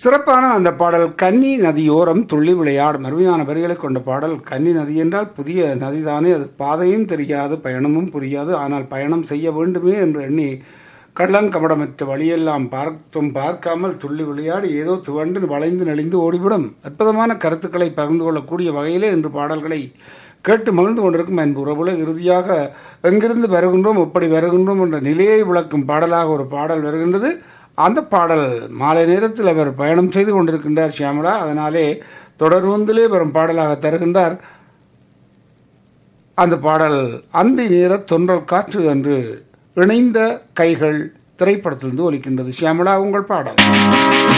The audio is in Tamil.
சிறப்பான அந்த பாடல் கன்னி நதியோரம் துள்ளி விளையாடும் அருமையான வரிகளை கொண்ட பாடல் கன்னி நதி என்றால் புதிய நதிதானே அது பாதையும் தெரியாது பயணமும் புரியாது ஆனால் பயணம் செய்ய வேண்டுமே என்று எண்ணி கள்ளங்கபடமற்ற வழியெல்லாம் பார்த்தும் பார்க்காமல் துள்ளி விளையாடி ஏதோ துவண்டு வளைந்து நெளிந்து ஓடிவிடும் அற்புதமான கருத்துக்களை பகிர்ந்து கொள்ளக்கூடிய வகையிலே இன்று பாடல்களை கேட்டு மகிழ்ந்து கொண்டிருக்கும் அன்பு உறவுல இறுதியாக எங்கிருந்து வருகின்றோம் எப்படி வருகின்றோம் என்ற நிலையை விளக்கும் பாடலாக ஒரு பாடல் வருகின்றது அந்த பாடல் மாலை நேரத்தில் அவர் பயணம் செய்து கொண்டிருக்கின்றார் ஷியாமலா அதனாலே தொடர்வந்திலே வரும் பாடலாக தருகின்றார் அந்த பாடல் அந்தி நேர தொன்றல் காற்று என்று இணைந்த கைகள் திரைப்படத்திலிருந்து ஒலிக்கின்றது ஷியாமலா உங்கள் பாடல்